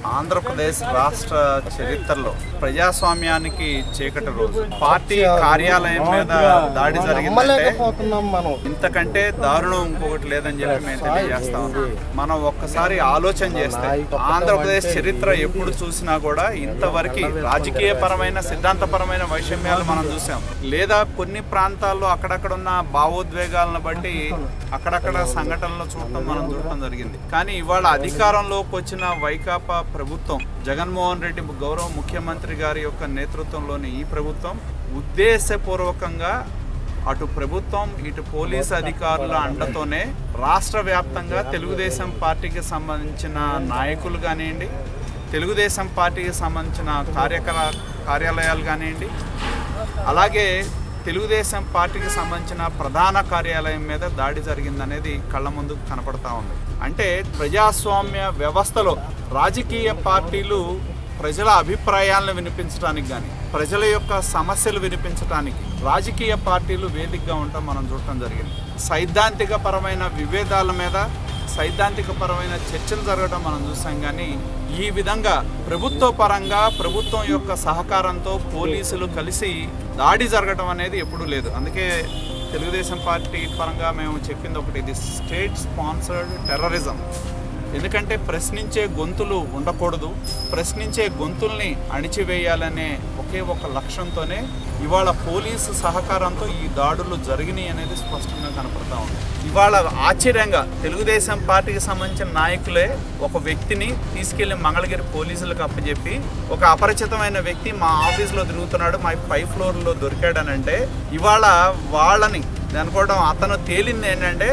ఆంధ్రప్రదేశ్ రాష్ట్ర చరిత్రలో ప్రజాస్వామ్యానికి చీకటి రోజు పార్టీ కార్యాలయం మీద దాడి జరిగిందంటే నమ్మలేకపోతున్నాం మనం ఇంతకంటే దారుణం ఇంకొకటి లేదని చెప్పి మేము తెలియజేస్తా ఉన్నాం మనం ఒక్కసారి ఆలోచన చేస్తే ఆంధ్రప్రదేశ్ చరిత్ర ఎప్పుడు చూసినా కూడా ఇంతవరకు రాజకీయ పరమైన సిద్ధాంతపరమైన వైషమ్యాలు మనం చూసాం లేదా కొన్ని ప్రాంతాల్లో అక్కడక్కడ ఉన్న భావోద్వేగాలను బట్టి అక్కడక్కడ సంఘటనలు చూడటం మనం చూడటం జరిగింది కానీ ఇవాళ అధికారంలోకి వచ్చిన వైకాపా ప్రభుత్వం జగన్మోహన్ రెడ్డి గౌరవ ముఖ్యమంత్రి గారి యొక్క నేతృత్వంలోని ఈ ప్రభుత్వం ఉద్దేశపూర్వకంగా అటు ప్రభుత్వం ఇటు పోలీస్ అధికారుల అండతోనే రాష్ట్ర వ్యాప్తంగా తెలుగుదేశం పార్టీకి సంబంధించిన నాయకులు కానివ్వండి తెలుగుదేశం పార్టీకి సంబంధించిన కార్యకల కార్యాలయాలు కానివ్వండి అలాగే తెలుగుదేశం పార్టీకి సంబంధించిన ప్రధాన కార్యాలయం మీద దాడి జరిగిందనేది కళ్ళ ముందు కనపడతా ఉంది అంటే ప్రజాస్వామ్య వ్యవస్థలో రాజకీయ పార్టీలు ప్రజల అభిప్రాయాలను వినిపించడానికి కానీ ప్రజల యొక్క సమస్యలు వినిపించడానికి రాజకీయ పార్టీలు వేదికగా ఉండటం మనం చూడటం జరిగింది సైద్ధాంతిక పరమైన విభేదాల మీద సైద్ధాంతిక పరమైన చర్చలు జరగడం మనం చూసాం కానీ ఈ విధంగా ప్రభుత్వ పరంగా ప్రభుత్వం యొక్క సహకారంతో పోలీసులు కలిసి దాడి జరగడం అనేది ఎప్పుడూ లేదు అందుకే తెలుగుదేశం పార్టీ పరంగా మేము చెప్పింది ఒకటి ఇది స్టేట్ స్పాన్సర్డ్ టెర్రరిజం ఎందుకంటే ప్రశ్నించే గొంతులు ఉండకూడదు ప్రశ్నించే గొంతుల్ని అణిచివేయాలనే ఒకే ఒక లక్ష్యంతోనే ఇవాళ పోలీసు సహకారంతో ఈ దాడులు జరిగినాయి అనేది స్పష్టంగా కనపడతా ఉంది ఇవాళ ఆశ్చర్యంగా తెలుగుదేశం పార్టీకి సంబంధించిన నాయకులే ఒక వ్యక్తిని తీసుకెళ్లి మంగళగిరి పోలీసులకు అప్పచెప్పి ఒక అపరిచితమైన వ్యక్తి మా ఆఫీస్లో తిరుగుతున్నాడు మా పై ఫ్లోర్లో దొరికాడనంటే ఇవాళ వాళ్ళని అనుకోవడం అతను తేలింది ఏంటంటే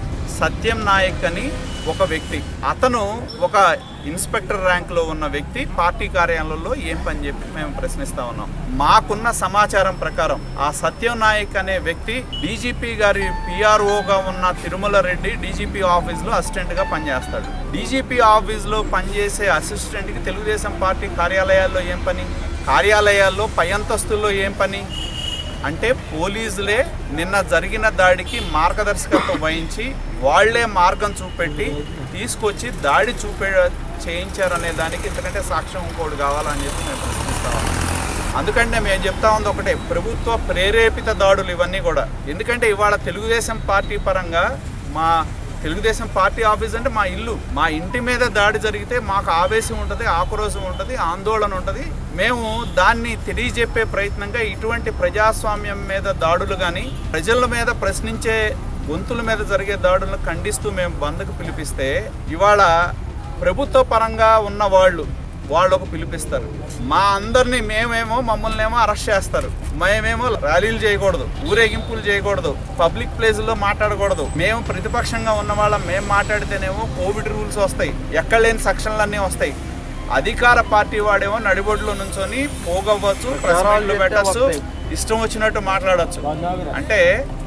సత్యం నాయక్ అని ఒక వ్యక్తి అతను ఒక ఇన్స్పెక్టర్ ర్యాంక్లో ఉన్న వ్యక్తి పార్టీ కార్యాలయంలో ఏం పని చెప్పి మేము ప్రశ్నిస్తా ఉన్నాం మాకున్న సమాచారం ప్రకారం ఆ సత్యం నాయక్ అనే వ్యక్తి డీజీపీ గారి పిఆర్ఓగా ఉన్న తిరుమల రెడ్డి డీజీపీ ఆఫీస్లో అసిస్టెంట్గా పనిచేస్తాడు డీజీపీ ఆఫీస్లో పనిచేసే అసిస్టెంట్కి తెలుగుదేశం పార్టీ కార్యాలయాల్లో ఏం పని కార్యాలయాల్లో పై అంతస్తుల్లో ఏం పని అంటే పోలీసులే నిన్న జరిగిన దాడికి మార్గదర్శకత్వం వహించి వాళ్లే మార్గం చూపెట్టి తీసుకొచ్చి దాడి చూపే చేయించారనే దానికి ఇంతకంటే సాక్ష్యం ఇంకోటి కావాలని చెప్పి మేము ప్రశ్నిస్తాం అందుకంటే మేము చెప్తా ఉంది ఒకటే ప్రభుత్వ ప్రేరేపిత దాడులు ఇవన్నీ కూడా ఎందుకంటే ఇవాళ తెలుగుదేశం పార్టీ పరంగా మా తెలుగుదేశం పార్టీ ఆఫీస్ అంటే మా ఇల్లు మా ఇంటి మీద దాడి జరిగితే మాకు ఆవేశం ఉంటుంది ఆక్రోశం ఉంటుంది ఆందోళన ఉంటుంది మేము దాన్ని తెలియజెప్పే ప్రయత్నంగా ఇటువంటి ప్రజాస్వామ్యం మీద దాడులు కానీ ప్రజల మీద ప్రశ్నించే గొంతుల మీద జరిగే దాడులను ఖండిస్తూ మేము బంద్కు పిలిపిస్తే ఇవాళ ప్రభుత్వ పరంగా ఉన్న వాళ్ళు వాళ్ళు ఒక పిలిపిస్తారు మా అందరినీ మేమేమో మమ్మల్ని ఏమో అరెస్ట్ చేస్తారు మేమేమో ర్యాలీలు చేయకూడదు ఊరేగింపులు చేయకూడదు పబ్లిక్ ప్లేసుల్లో మాట్లాడకూడదు మేము ప్రతిపక్షంగా ఉన్న వాళ్ళం మేము మాట్లాడితేనేమో కోవిడ్ రూల్స్ వస్తాయి ఎక్కడ లేని సెక్షన్లన్నీ వస్తాయి అధికార పార్టీ వాడేమో నడిబొడ్లో నుంచొని పోగవ్వచ్చు ప్రెస్ మీట్లు పెట్టచ్చు ఇష్టం వచ్చినట్టు మాట్లాడచ్చు అంటే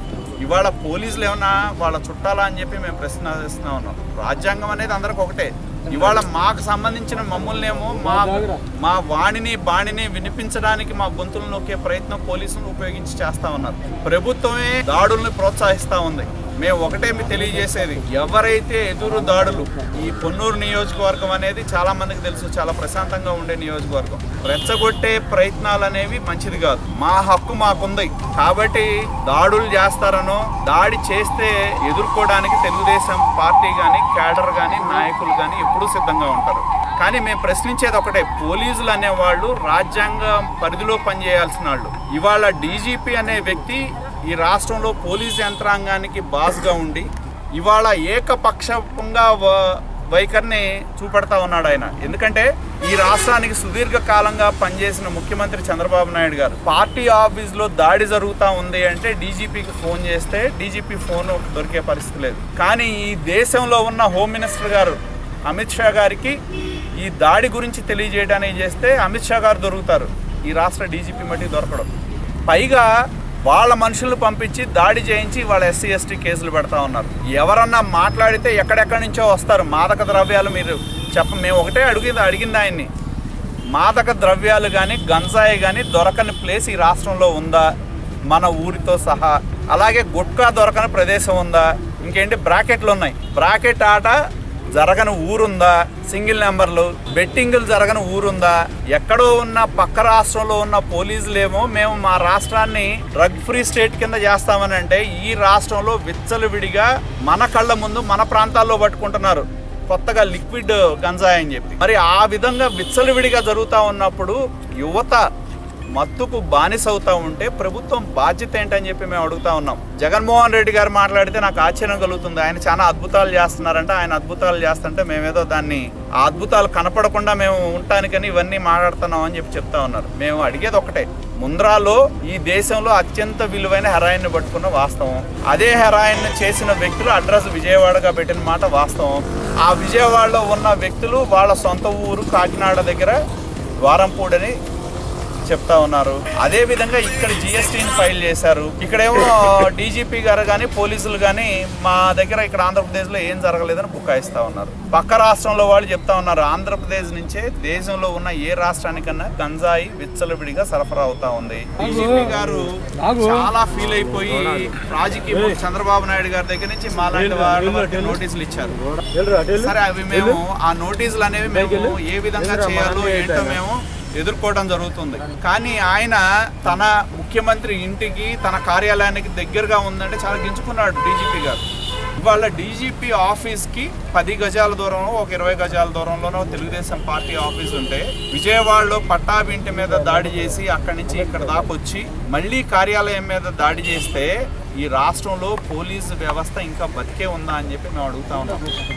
ఇవాళ పోలీసులు ఏమన్నా వాళ్ళ చుట్టాలా అని చెప్పి మేము ప్రశ్నిస్తూ ఉన్నాం రాజ్యాంగం అనేది అందరికి ఒకటే ఇవాళ మాకు సంబంధించిన మమ్మల్నేమో మా మా వాణిని బాణిని వినిపించడానికి మా గొంతులు నొక్కే ప్రయత్నం పోలీసులు ఉపయోగించి చేస్తా ఉన్నారు ప్రభుత్వమే దాడుల్ని ప్రోత్సహిస్తా ఉంది మేము ఒకటే మీకు తెలియజేసేది ఎవరైతే ఎదురు దాడులు ఈ పొన్నూరు నియోజకవర్గం అనేది చాలా మందికి తెలుసు చాలా ప్రశాంతంగా ఉండే నియోజకవర్గం రెచ్చగొట్టే ప్రయత్నాలు అనేవి మంచిది కాదు మా హక్కు మాకుంది కాబట్టి దాడులు చేస్తారనో దాడి చేస్తే ఎదుర్కోవడానికి తెలుగుదేశం పార్టీ కానీ క్యాడర్ కానీ నాయకులు కానీ ఎప్పుడూ సిద్ధంగా ఉంటారు కానీ మేము ప్రశ్నించేది ఒకటే పోలీసులు అనేవాళ్ళు రాజ్యాంగ పరిధిలో పనిచేయాల్సిన వాళ్ళు ఇవాళ డీజీపీ అనే వ్యక్తి ఈ రాష్ట్రంలో పోలీస్ యంత్రాంగానికి బాస్గా ఉండి ఇవాళ ఏకపక్షంగా వ- వైఖరిని చూపెడతా ఉన్నాడు ఆయన ఎందుకంటే ఈ రాష్ట్రానికి సుదీర్ఘ కాలంగా పనిచేసిన ముఖ్యమంత్రి చంద్రబాబు నాయుడు గారు పార్టీ ఆఫీస్లో దాడి జరుగుతూ ఉంది అంటే డీజీపీకి ఫోన్ చేస్తే డీజీపీ ఫోన్ దొరికే పరిస్థితి లేదు కానీ ఈ దేశంలో ఉన్న హోమ్ మినిస్టర్ గారు అమిత్ షా గారికి ఈ దాడి గురించి తెలియజేయడానికి చేస్తే అమిత్ షా గారు దొరుకుతారు ఈ రాష్ట్ర డీజీపీ మట్టి దొరకడం పైగా వాళ్ళ మనుషులు పంపించి దాడి చేయించి వాళ్ళ ఎస్సీ ఎస్టీ కేసులు పెడతా ఉన్నారు ఎవరన్నా మాట్లాడితే ఎక్కడెక్కడి నుంచో వస్తారు మాదక ద్రవ్యాలు మీరు చెప్ప మేము ఒకటే అడిగింది అడిగింది ఆయన్ని మాదక ద్రవ్యాలు కానీ గంజాయి కానీ దొరకని ప్లేస్ ఈ రాష్ట్రంలో ఉందా మన ఊరితో సహా అలాగే గుట్కా దొరకని ప్రదేశం ఉందా ఇంకేంటి బ్రాకెట్లు ఉన్నాయి బ్రాకెట్ ఆట జరగని ఊరుందా సింగిల్ నెంబర్లు బెట్టింగులు జరగని ఊరుందా ఎక్కడో ఉన్న పక్క రాష్ట్రంలో ఉన్న పోలీసులేమో మేము మా రాష్ట్రాన్ని డ్రగ్ ఫ్రీ స్టేట్ కింద చేస్తామని అంటే ఈ రాష్ట్రంలో విచ్చలవిడిగా మన కళ్ళ ముందు మన ప్రాంతాల్లో పట్టుకుంటున్నారు కొత్తగా లిక్విడ్ గంజాయి అని చెప్పి మరి ఆ విధంగా విచ్చలవిడిగా జరుగుతూ ఉన్నప్పుడు యువత మత్తుకు బానిస అవుతా ఉంటే ప్రభుత్వం బాధ్యత ఏంటని చెప్పి మేము అడుగుతా ఉన్నాం జగన్మోహన్ రెడ్డి గారు మాట్లాడితే నాకు ఆశ్చర్యం కలుగుతుంది ఆయన చాలా అద్భుతాలు చేస్తున్నారంటే ఆయన అద్భుతాలు చేస్తుంటే మేమేదో దాన్ని ఆ అద్భుతాలు కనపడకుండా మేము ఉండటానికని ఇవన్నీ మాట్లాడుతున్నాం అని చెప్పి చెప్తా ఉన్నారు మేము అడిగేది ఒకటే ముంద్రాలో ఈ దేశంలో అత్యంత విలువైన హెరాయిన్ పట్టుకున్న వాస్తవం అదే హెరాయిన్ చేసిన వ్యక్తులు అడ్రస్ విజయవాడగా పెట్టిన మాట వాస్తవం ఆ విజయవాడలో ఉన్న వ్యక్తులు వాళ్ళ సొంత ఊరు కాకినాడ దగ్గర ద్వారంపూడని చెప్తా ఉన్నారు అదే విధంగా ఇక్కడ జిఎస్టీని ఫైల్ చేశారు ఇక్కడేమో డీజీపీ గారు కానీ పోలీసులు కానీ మా దగ్గర ఇక్కడ ఆంధ్రప్రదేశ్లో ఏం జరగలేదని బుకాయిస్తా ఉన్నారు పక్క రాష్ట్రంలో వాళ్ళు చెప్తా ఉన్నారు ఆంధ్రప్రదేశ్ నుంచే దేశంలో ఉన్న ఏ రాష్ట్రానికన్నా గంజాయి విచ్చలవిడిగా సరఫరా అవుతా ఉంది డీజీపీ గారు చాలా ఫీల్ అయిపోయి రాజకీయ చంద్రబాబు నాయుడు గారి దగ్గర నుంచి మాలాంటి వాళ్ళకి నోటీసులు ఇచ్చారు సరే అవి మేము ఆ నోటీసులు అనేవి మేము ఏ విధంగా చేయాలో ఏంటో మేము ఎదుర్కోవడం జరుగుతుంది కానీ ఆయన తన ముఖ్యమంత్రి ఇంటికి తన కార్యాలయానికి దగ్గరగా ఉందంటే చాలా గించుకున్నాడు డీజీపీ గారు ఇవాళ డీజీపీ ఆఫీస్కి పది గజాల దూరంలో ఒక ఇరవై గజాల దూరంలోనో తెలుగుదేశం పార్టీ ఆఫీస్ ఉంటే విజయవాడలో పట్టాభి ఇంటి మీద దాడి చేసి అక్కడి నుంచి ఇక్కడ దాకా వచ్చి మళ్ళీ కార్యాలయం మీద దాడి చేస్తే ఈ రాష్ట్రంలో పోలీసు వ్యవస్థ ఇంకా బతికే ఉందా అని చెప్పి మేము అడుగుతా ఉన్నాం